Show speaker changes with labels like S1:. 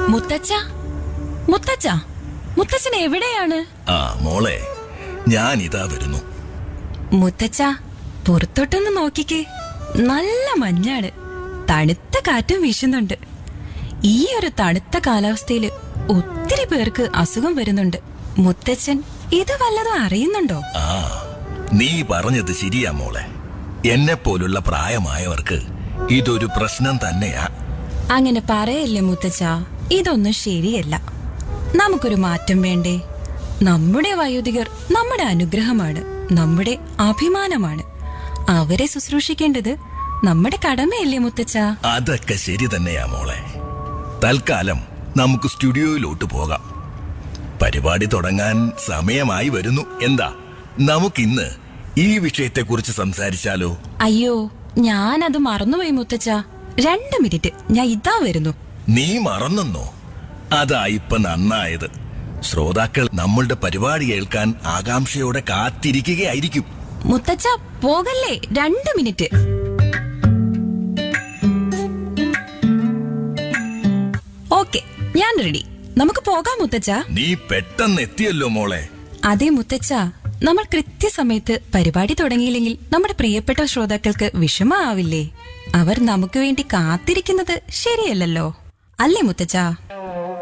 S1: മുത്തച്ഛ മുത്തച്ഛ മുത്തച്ഛൻ എവിടെയാണ്
S2: ആ മോളെ ഞാൻ ഇതാ വരുന്നു
S1: മുത്തച്ഛ പുറത്തോട്ടൊന്ന് നോക്കിക്കേ നല്ല മഞ്ഞാണ് തണുത്ത കാറ്റും വീശുന്നുണ്ട് ഈ ഒരു തണുത്ത കാലാവസ്ഥയില് ഒത്തിരി പേർക്ക് അസുഖം വരുന്നുണ്ട് മുത്തച്ഛൻ ഇത് വല്ലതും അറിയുന്നുണ്ടോ
S2: ആ നീ പറഞ്ഞത് ശരിയാ മോളെ എന്നെ പോലുള്ള പ്രായമായവർക്ക് ഇതൊരു പ്രശ്നം തന്നെയാ
S1: അങ്ങനെ പറയല്ലേ മുത്തച്ഛ ഇതൊന്നും ശരിയല്ല നമുക്കൊരു മാറ്റം വേണ്ടേ നമ്മുടെ വയോധികർ നമ്മുടെ അനുഗ്രഹമാണ് നമ്മുടെ അഭിമാനമാണ് അവരെ ശുശ്രൂഷിക്കേണ്ടത് നമ്മുടെ കടമയല്ലേ മുത്തച്ഛ
S2: അതൊക്കെ ശരി തന്നെയാ മോളെ തൽക്കാലം നമുക്ക് സ്റ്റുഡിയോയിലോട്ട് പോകാം പരിപാടി തുടങ്ങാൻ സമയമായി വരുന്നു എന്താ നമുക്കിന്ന് ഈ വിഷയത്തെക്കുറിച്ച് സംസാരിച്ചാലോ
S1: അയ്യോ ഞാനത് മറന്നുപോയി മുത്തച്ഛ രണ്ട് മിനിറ്റ് ഞാൻ ഇതാ വരുന്നു
S2: നീ മറന്നെന്നോ അതാ ഇപ്പൊ നന്നായത് ശ്രോതാക്കൾ നമ്മളുടെ പരിപാടി കേൾക്കാൻ ആകാംക്ഷയോടെ കാത്തിരിക്കുകയായിരിക്കും
S1: മുത്തച്ഛ പോകല്ലേ രണ്ട് മിനിറ്റ് ഓക്കെ ഞാൻ റെഡി നമുക്ക് പോകാം മുത്തച്ഛ
S2: നീ പെട്ടെന്ന് എത്തിയല്ലോ മോളെ
S1: അതെ മുത്തച്ഛ നമ്മൾ കൃത്യസമയത്ത് പരിപാടി തുടങ്ങിയില്ലെങ്കിൽ നമ്മുടെ പ്രിയപ്പെട്ട ശ്രോതാക്കൾക്ക് വിഷമാവില്ലേ അവർ നമുക്ക് വേണ്ടി കാത്തിരിക്കുന്നത് ശരിയല്ലല്ലോ അല്ലേ മുത്തച്ഛ